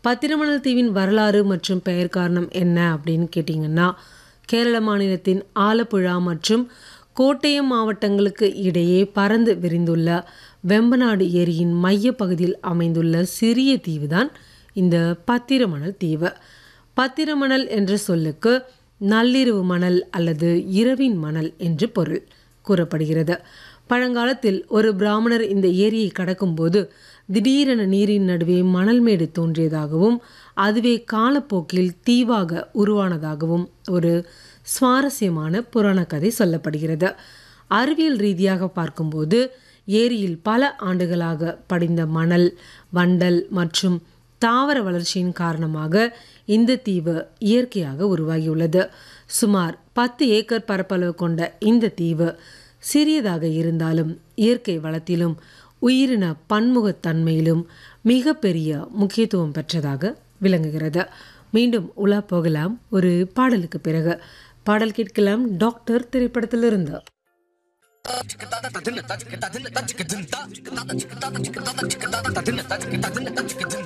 பத்திரமணல் தீவின் வரலாறு மற்றும் பெயர் காரணம் என்ன அப்படின்னு கேட்டிங்கன்னா கேரள மாநிலத்தின் ஆலப்புழா மற்றும் கோட்டயம் மாவட்டங்களுக்கு இடையே பறந்து விரிந்துள்ள வெம்பநாடு ஏரியின் மைய பகுதியில் அமைந்துள்ள சிறிய தீவுதான் இந்த பத்திரமணல் தீவு பத்திரமணல் என்ற சொல்லுக்கு நள்ளிரவு மணல் அல்லது இரவின் மணல் என்று பொருள் கூறப்படுகிறது பழங்காலத்தில் ஒரு பிராமணர் இந்த ஏரியை கடக்கும்போது திடீரென நீரின் நடுவே மணல் மேடு தோன்றியதாகவும் அதுவே காலப்போக்கில் தீவாக உருவானதாகவும் ஒரு சுவாரஸ்யமான புராண கதை சொல்லப்படுகிறது அறிவியல் ரீதியாக பார்க்கும்போது ஏரியில் பல ஆண்டுகளாக படிந்த மணல் வண்டல் மற்றும் தாவர வளர்ச்சியின் காரணமாக இந்த தீவு இயற்கையாக உருவாகியுள்ளது சுமார் பத்து ஏக்கர் பரப்பளவு கொண்ட இந்த தீவு சிறியதாக இருந்தாலும் இயற்கை வளத்திலும் உயிரின பன்முகத்தன்மையிலும் மிகப்பெரிய முக்கியத்துவம் பெற்றதாக விளங்குகிறது மீண்டும் உலா போகலாம் ஒரு பாடலுக்கு பிறகு பாடல் கேட்கலாம் டாக்டர் திரைப்படத்திலிருந்து